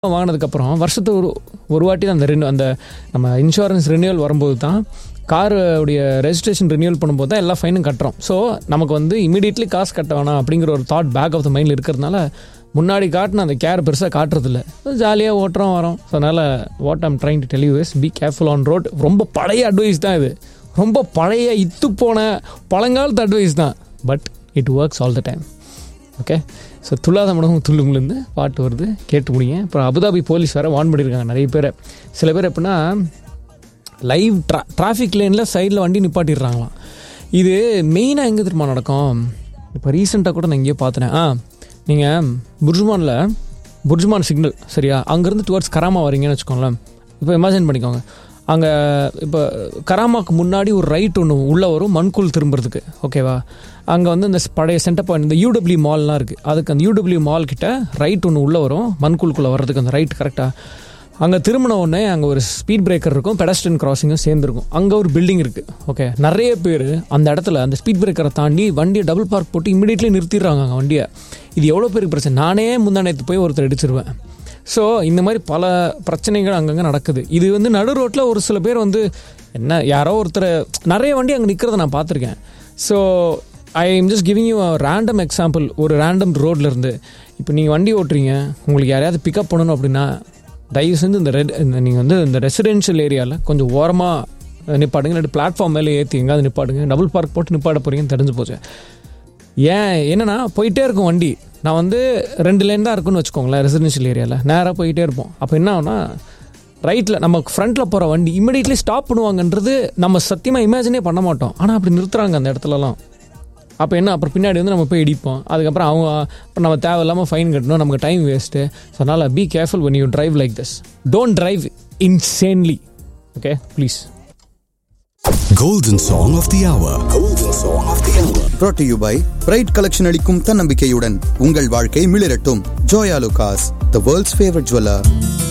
வாங்கினதுக்கப்புறம் வருஷத்துக்கு ஒரு ஒரு வாட்டி தான் அந்த ரெனு அந்த நம்ம இன்சூரன்ஸ் ரினியூவல் வரும்போது தான் காருடைய ரெஜிஸ்ட்ரேஷன் ரினியூவல் பண்ணும்போது தான் எல்லா ஃபைனும் கட்டுறோம் ஸோ நமக்கு வந்து இமீடியட்லி காசு கட்ட வேணாம் அப்படிங்கிற ஒரு தாட் பேக் ஆஃப் த மைண்டில் இருக்கிறதுனால முன்னாடி காட்டின அந்த கேர் பெருசாக காட்டுறதில்ல ஜாலியாக ஓட்டுறோம் வரோம் ஸோ அதனால் what I'm trying to tell you is be careful on road ரொம்ப பழைய அட்வைஸ் தான் இது ரொம்ப பழைய இத்து போன பழங்காலத்து அட்வைஸ் தான் but it works all the time okay so துள்ளாத மடமும் துள்ளுங்கலேருந்து பாட்டு வருது கேட்டு முடியுங்க அப்புறம் அபுதாபி போலீஸ் வேறு வார்ன் பண்ணியிருக்காங்க நிறைய பேர் சில பேர் எப்படின்னா லைவ் ட்ரா டிராஃபிக் லேனில் சைடில் வண்டி நிப்பாட்டிடுறாங்களாம் இது மெயினாக எங்கே திரும்ப நடக்கும் இப்போ ரீசெண்டாக கூட நான் எங்கேயோ பார்த்தேன் ஆ நீங்கள் புர்ஜுமானில் புர்ஜுமான் சிக்னல் சரியா அங்கேருந்து டுவர்ட்ஸ் கராமா வரீங்கன்னு வச்சுக்கோங்களேன் இப்போ இமேஜின் பண்ணிக்கோங்க அங்கே இப்போ கராமாக்கு முன்னாடி ஒரு ரைட் ஒன்று உள்ளே வரும் மண்குள் திரும்புறதுக்கு ஓகேவா அங்கே வந்து இந்த பழைய சென்டர் பாயிண்ட் இந்த யூடபிள்யூ மால்லாம் இருக்குது அதுக்கு அந்த யூடபிள்யூ மால் கிட்ட ரைட் ஒன்று உள்ளே வரும் மண்குள்குள்ளே வர்றதுக்கு அந்த ரைட் கரெக்டாக அங்கே திரும்பின உடனே அங்கே ஒரு ஸ்பீட் பிரேக்கர் இருக்கும் பெடஸ்ட்ரியன் கிராசிங்கும் சேர்ந்துருக்கும் அங்கே ஒரு பில்டிங் இருக்குது ஓகே நிறைய பேர் அந்த இடத்துல அந்த ஸ்பீட் பிரேக்கரை தாண்டி வண்டியை டபுள் பார்க் போட்டு இமீடியட்லி நிறுத்திடுறாங்க அங்கே வண்டியை இது எவ்வளோ பேருக்கு பிரச்சனை நானே முந்தானத்து போய் ஒருத்தர் அடிச்சிருவேன் ஸோ இந்த மாதிரி பல பிரச்சனைகள் அங்கங்கே நடக்குது இது வந்து நடு ரோட்டில் ஒரு சில பேர் வந்து என்ன யாரோ ஒருத்தர் நிறைய வண்டி அங்கே நிற்கிறத நான் பார்த்துருக்கேன் so I am just giving you random example ஒரு ரேண்டம் ரோட்லேருந்து இப்போ நீங்கள் வண்டி ஓட்டுறீங்க உங்களுக்கு யாரையாவது பிக்கப் பண்ணணும் அப்படின்னா தயவு செஞ்சு இந்த ரெட் இந்த நீங்கள் வந்து இந்த ரெசிடென்ஷியல் ஏரியாவில் கொஞ்சம் ஓரமாக நிப்பாடுங்க இல்லாட்டி பிளாட்ஃபார்ம் மேலே ஏற்றி எங்காவது நிப்பாடுங்க டபுள் பார்க் போட்டு நிப்பாட போகிறீங்கன்னு தெரிஞ்சு போச்சு ஏன் என்னன்னா போயிட்டே இருக்கும் வண்டி நான் வந்து ரெண்டு லேன் தான் இருக்குன்னு வச்சுக்கோங்களேன் ரெசிடென்ஷியல் ஏரியாவில் நேராக போயிட்டே இருப்போம் அப்போ என்ன ஆகுனா ரைட்டில் நம்ம ஃப்ரண்ட்டில் போகிற வண்டி இமிடியட்லி ஸ்டாப் பண்ணுவாங்கன்றது நம்ம சத்தியமாக இமேஜினே பண்ண மாட்டோம் ஆனால் அப்படி நிறுத்துறாங்க அந்த இடத்துலலாம் அப்போ என்ன அப்புறம் பின்னாடி வந்து நம்ம போய் இடிப்போம் அதுக்கப்புறம் அவங்க அப்புறம் நம்ம தேவையில்லாமல் ஃபைன் கட்டணும் நமக்கு டைம் வேஸ்ட்டு ஸோ அதனால் be careful when you drive like this don't drive insanely okay please Golden Song of the Hour. Golden Song of the Hour. brought to you by bright collection அளிக்கும் தன்னம்பிக்கையுடன் உங்கள் வாழ்க்கை மிளிரட்டும் Joyalukkas the world's favourite jeweller